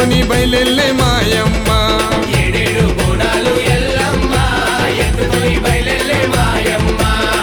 ఎత్తుకొని బయలెల్లే మాయమ్మ ఏడేడు బోనాలు ఎల్లమ్మ ఎత్తుకొని బయలెల్లే మాయమ్మ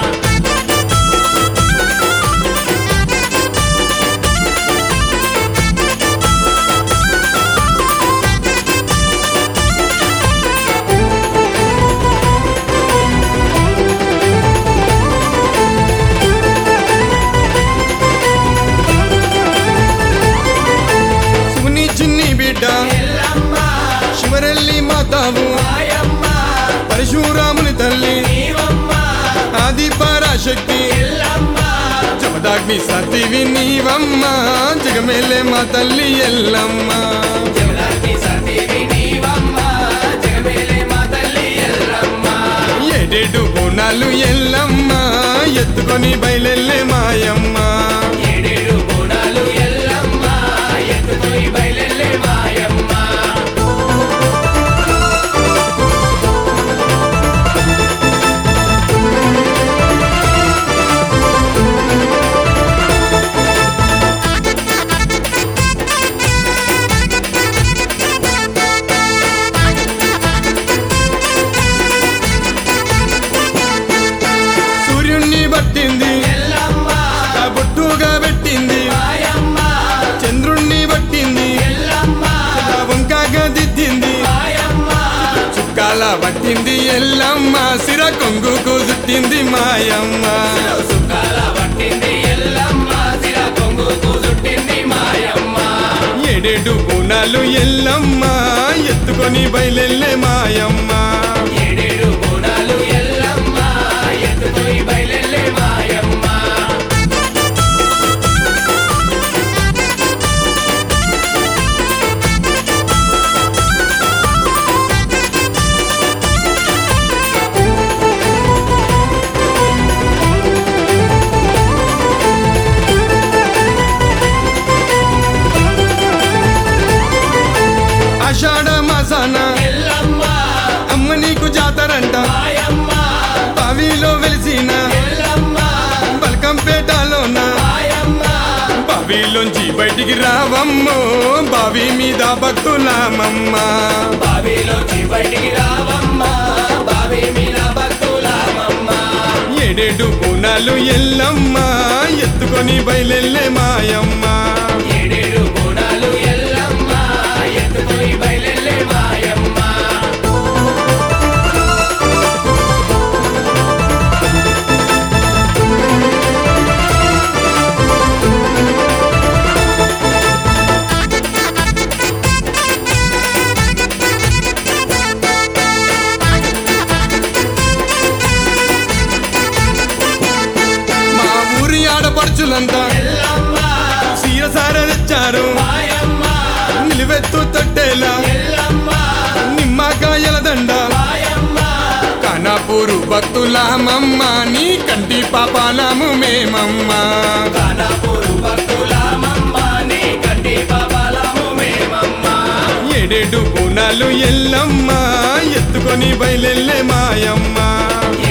శివుని చిన్ని బిడ్డ ఎల్లమ్మ శివరెల్లి మాతావు మాయమ్మ పరశురాముని తల్లి నీవమ్మ ఆది పరాశక్తి ఎల్లమ్మ జమదాగ్ని సతివి నీవమ్మ జగమేలే మా తల్లి ఎల్లమ్మ జగదాగ్ని సతీవి నీవమ్మ జగమేలే మా తల్లి ఎల్లమ్మ ఏడేడు బోనాలు ఎల్లమ్మ ఎత్తుకొని బయలెల్లే మాయమ్మ ఏడేడు బోనాలు ఎల్లమ్మ ఎత్తుకొని బయలెల్లే మాయమ్మ సూర్యుణ్ణి పట్టింది ఎల్లమ్మ ఆ బొట్టుగా పెట్టింది మాయమ్మ చంద్రుణ్ణి పట్టింది ఎల్లమ్మ ఆ వంకాగా దిద్దింది మాయమ్మ చుక్కాల పట్టింది ఎల్లమ్మ సిర కొంగుకు చుట్టింది మాయమ్మ సుఖాల పట్టింది ఎల్లమ్మ సిర కొంగుకు చుట్టింది మాయమ్మ ఏడేడు బోనాలు ఎల్లమ్మ ఎత్తుకొని బయలెల్లే మాయమ్మ ఏడేడు బోనాలు ఎల్లమ్మ ఎత్తుకొని బయలెల్లే మాయమ్మ ఆషాఢ మాసాన ఎల్లమ్మ అమ్మ నీకు జాతరంట మాయమ్మ బావిలో వెలిసిన ఎల్లమ్మ బల్కంపేటలోన మాయమ్మ బావిలోంచి బయటికి రావమ్మో బావి మీద భక్తులామమ్మ బావిలోంచి బయటికి రావమ్మ బావి మీద భక్తులామమ్మ ఏడేడు బోనాలు ఎల్లమ్మ ఎత్తుకొని బయలెల్లే మాయమ్మ ఏడేడు బోనాలు ఎల్లమ్మ ఎత్తుకొని బయలెల్లే మాయమ్మ మా ఊరి ఆడపడుచులంతా ఎల్లమ్మ సీరసార తెచ్చారు మాయమ్మ నిలువెత్తు తట్టేలా ఎల్లమ్మ నిమ్మకాయల దండ మాయమ్మ కానాపూరు భక్తులామమ్మ నీ కంటి పాపాలము మేమమ్మ కానాపూరు భక్తులామమ్మ నీ కంటి బాబాలము మేమమ్మ ఏడేడు బోనాలు ఎల్లమ్మ ఎత్తుకొని బయలెల్లే మాయమ్మ